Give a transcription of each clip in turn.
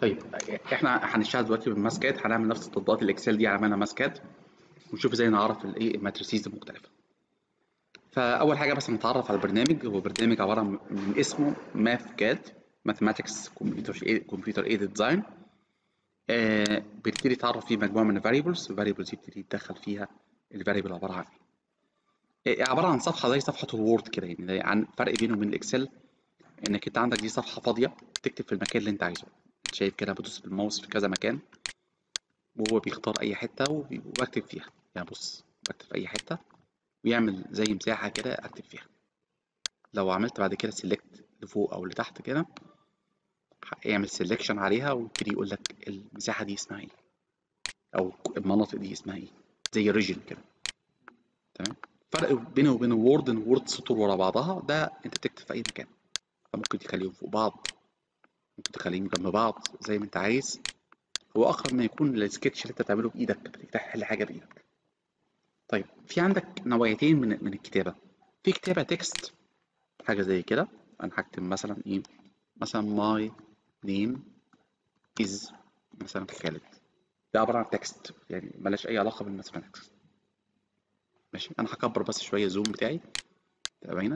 طيب احنا هنشتغل دلوقتي بالماسكات هنعمل نفس تطبيقات الاكسل دي عملنا ماسكات ونشوف ازاي نعرف الايه الماتريسيز المختلفه فاول حاجه بس نتعرف على البرنامج هو برنامج عباره عن- من اسمه ماث كاد ماثماتكس كمبيوتر كمبيوتر ايد ديزاين بيبتدي تعرف فيه مجموعه من الفاريبلز الفاريبلز يبتدي يدخل فيها الفاريبل عباره عن ايه إيه عباره عن صفحه زي صفحه الوورد كده يعني زي عن فرق بينه وبين الاكسل انك انت عندك دي صفحه فاضيه تكتب في المكان اللي انت عايزه شايف كده بدوس بالماوس في كذا مكان وهو بيختار اي حته وبي- وبكتب فيها يعني بص بكتب في اي حته ويعمل زي مساحه كده اكتب فيها لو عملت بعد كده سيلكت لفوق او لتحت كده يعمل سيلكشن عليها ويبتدي يقول لك المساحه دي اسمها ايه او المناطق دي اسمها ايه زي الريجن كده تمام فرق بينه وبين الوورد ان الوورد سطور ورا بعضها ده انت تكتب في اي مكان فممكن تخليهم فوق بعض ممكن تخليهم جنب بعض زي ما انت عايز هو اقرب ما يكون للسكتش اللي انت بتعمله بايدك بتفتح تحل حاجه بايدك طيب في عندك نوعيتين من من الكتابه في كتابه تكست حاجه زي كده انا هكتب مثلا ايه مثلا my name is مثلا خالد ده عباره عن تكست يعني ملهاش اي علاقه بالماثماتكس ماشي انا هكبر بس شويه زوم بتاعي تبقى باينه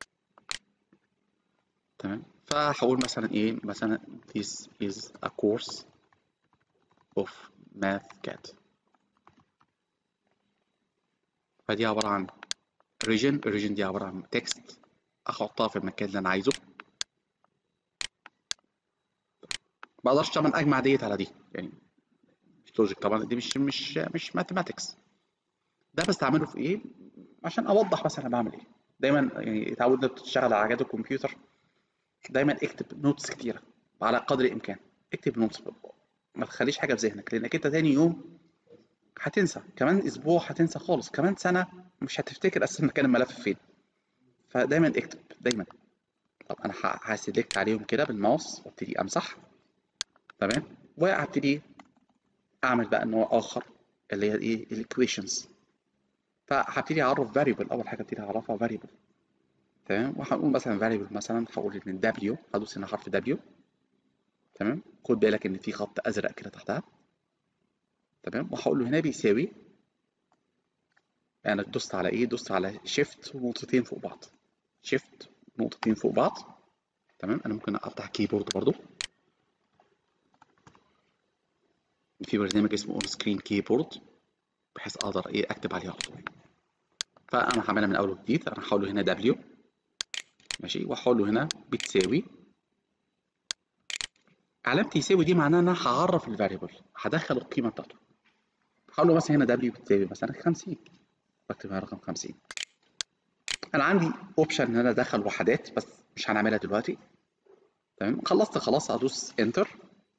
تمام فهقول مثلا ايه مثلا this is a course of math فدي عبارة عن region region دي عبارة عن text أحطها في المكان اللي أنا عايزه ما أقدرش طبعا أجمع ديت على دي يعني مش لوجيك طبعا دي مش مش مش mathematics ده بستعمله في إيه عشان أوضح مثلا أنا بعمل إيه دايما يعني اتعودنا بتشتغل على حاجات الكمبيوتر دايما اكتب نوتس كتيرة على قدر الإمكان اكتب نوتس ما تخليش حاجة في ذهنك لأنك أنت تاني يوم هتنسى كمان اسبوع هتنسى خالص كمان سنه مش هتفتكر اساسا مكان الملف فين فدايما اكتب دايما طب انا ه- هسلكت عليهم كده بالماوس وابتدي امسح تمام وهبتدي اعمل بقى نوع اخر اللي هي ايه الايكويشنز فهبتدي اعرف variable اول حاجه ابتدي اعرفها variable تمام وهنقول مثلا variable مثلا هقول ان W هدوس هنا حرف W تمام خد بالك ان في خط ازرق كده تحتها تمام وهقول له هنا بيساوي انا دوست على ايه دوست على شيفت ونقطتين فوق بعض شيفت نقطتين فوق بعض تمام انا ممكن افتح كيبورد برضو في برنامج اسمه اون سكرين كيبورد بحيث اقدر ايه اكتب عليه على طول فانا هعملها من اول وجديد انا هحول له هنا دبليو ماشي واحول له هنا بتساوي علامة يساوي دي معناها ان انا هعرف الفاريبل هدخل القيمة بتاعته هقول له مثلا هنا دبليو بتساوي مثلا 50 بكتب هنا رقم 50 انا عندي اوبشن ان انا ادخل وحدات بس مش هنعملها دلوقتي تمام خلصت خلاص ادوس انتر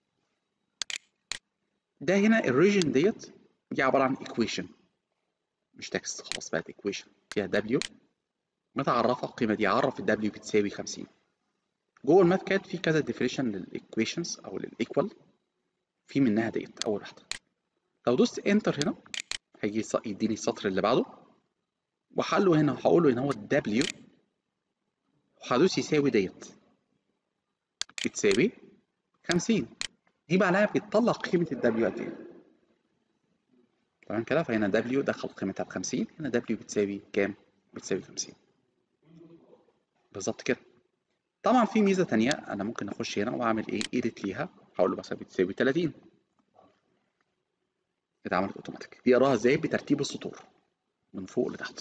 ده هنا الريجن ديت دي عباره عن ايكويشن مش تكست خلاص بقت ايكويشن فيها دبليو متى اعرفها القيمه دي اعرف الدبليو بتساوي 50 جوه الماث كات في كذا ديفينيشن للايكويشنز او للايكوال في منها ديت اول واحده لو دوست انتر هنا هيجي يص- يديني السطر اللي بعده وحله هنا هقول له ان هو الدبليو وهدوس يساوي ديت بتساوي 50 دي معناها بتطلع قيمة الدبليو قد ايه تمام كده فهنا دبليو دخل قيمتها ب 50 هنا دبليو بتساوي كام؟ بتساوي 50 بالظبط كده طبعا في ميزة تانية أنا ممكن أخش هنا وأعمل إيه؟ إيديت ليها هقول له مثلا بتساوي 30 اتعملت أوتوماتيك دي أقراها إزاي؟ بترتيب السطور من فوق لتحت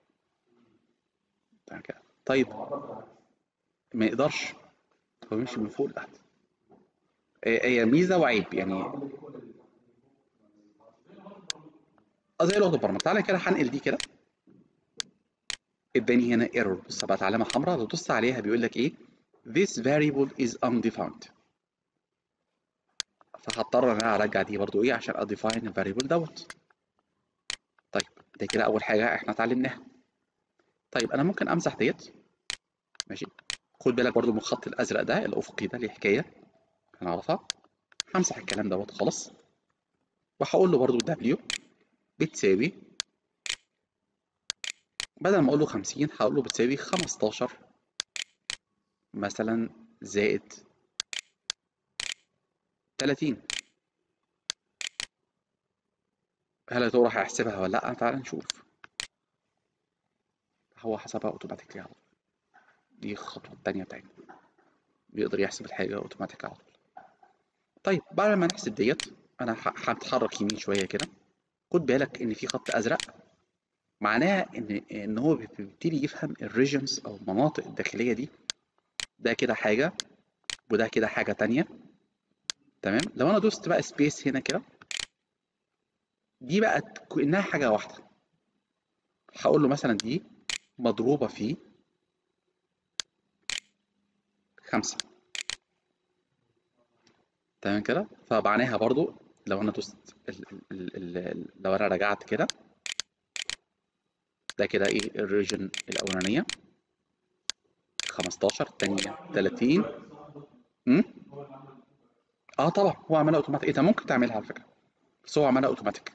تمام كده طيب ما يقدرش هو يمشي من فوق لتحت هي هي ميزة وعيب يعني اه زي لغة البرمجة تعالى كده هنقل دي كده اداني هنا ايرور بص بقت علامة حمراء لو دوست عليها بيقول لك ايه this variable is undefined فهضطر ان انا ارجع دي برضو ايه عشان اديفاين الفاريبل دوت طيب ده كده اول حاجة احنا اتعلمناها طيب انا ممكن امسح ديت ماشي خد بالك برضو من الخط الازرق ده الافقي ده ليه حكاية هنعرفها همسح الكلام دوت خلاص وهقول له برضو W بتساوي بدل ما اقول له 50 هقول له بتساوي 15 مثلا زائد 30 هل يا ترى هيحسبها ولا لا تعال نشوف هو حسبها اوتوماتيكلي على طول دي الخطوه الثانيه بتاعتنا بيقدر يحسب الحاجه اوتوماتيك على طول طيب بعد ما نحسب ديت انا هتحرك يمين شويه كده خد بالك ان في خط ازرق معناها ان ان هو بيبتدي يفهم الريجنز او المناطق الداخليه دي ده كده حاجه وده كده حاجه تانية تمام لو انا دوست بقى سبيس هنا كده دي بقى كانها حاجه واحده هقول له مثلا دي مضروبه في خمسة تمام كده فمعناها برضو لو انا دوست ال ال ال لو انا رجعت كده ده كده ايه الريجن الاولانيه 15 الثانيه 30 امم اه طبعا هو عملها اوتوماتيك انت ممكن تعملها على فكره بس هو عملها اوتوماتيك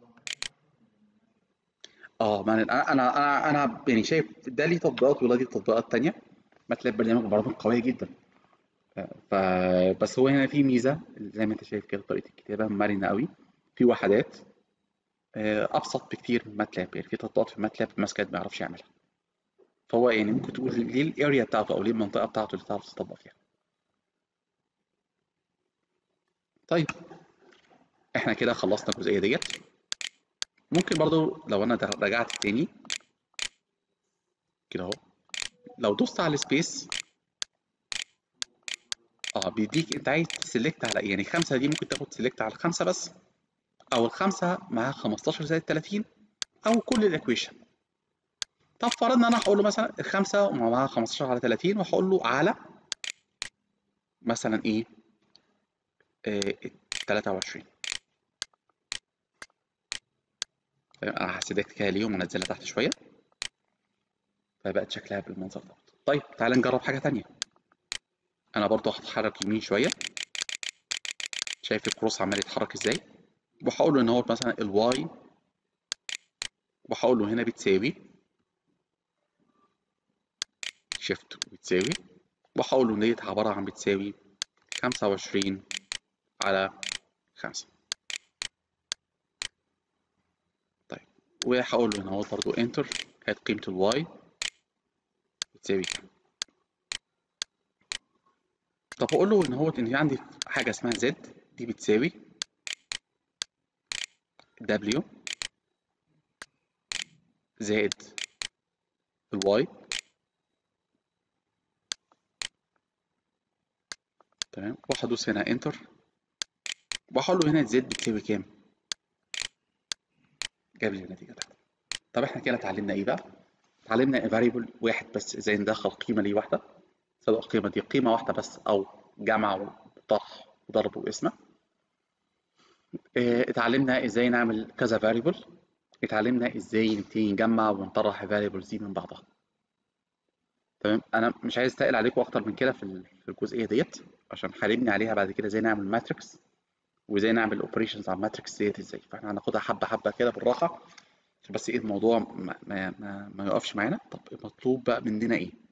اه ما انا انا انا انا يعني شايف ده ليه تطبيقات ولا دي تطبيقات تانية ماتلاب برنامج برامج قويه جدا ف بس هو هنا في ميزه زي ما انت شايف كده طريقه الكتابه مرنه قوي في وحدات ابسط بكتير من ماتلاب يعني في تطبيقات في ماتلاب ماسكات ما يعرفش يعملها فهو يعني ممكن تقول ليه الاريا بتاعته او ليه المنطقه بتاعته اللي تعرف تطبق فيها طيب احنا كده خلصنا الجزئيه ديت ممكن برضو لو انا رجعت تاني كده اهو لو دوست على السبيس اه بيديك انت عايز تسلكت على ايه يعني خمسة دي ممكن تاخد سلكت على الخمسة بس او الخمسة معاها 15 زائد 30 او كل الاكويشن طب فرضنا انا هقول له مثلا الخمسة معاها 15 على 30 وهقول له على مثلا ايه آه 23 انا هسيلكت كده ليهم وانزلها تحت شويه فبقت شكلها بالمنظر ده طيب تعالى نجرب حاجه تانية انا برضو هتحرك يمين شويه شايف الكروس عمال يتحرك ازاي وهقول له ان هو مثلا الواي وهقول له هنا بتساوي شيفت بتساوي وهقول له ان ديت عباره عن بتساوي 25 على 5 طيب وهقول له ان هو برضو انتر هات قيمه الواي بتساوي كام طب اقول له ان هو ان في عندي حاجه اسمها زد دي بتساوي دبليو زائد الواي تمام وهدوس هنا انتر وهقول له هنا زد بتساوي كام جاب لي النتيجه بتاعتي طب احنا كده اتعلمنا ايه بقى اتعلمنا فاريبل واحد بس ازاي ندخل قيمه ليه واحده سواء القيمه دي قيمه واحده بس او جمع وطرح وضرب وقسمه اتعلمنا ازاي نعمل كذا فاريبل اتعلمنا ازاي نبتدي نجمع ونطرح الفاريبلز دي من بعضها تمام انا مش عايز اتقل عليكم اكتر من كده في الجزئيه ديت عشان هنبني عليها بعد كده ازاي نعمل ماتريكس وازاي نعمل اوبريشنز على الماتريكس ديت ازاي فاحنا هناخدها حبه حبه كده بالراحه عشان بس ايه الموضوع ما, ما, ما, ما يقفش معانا طب المطلوب بقى مننا ايه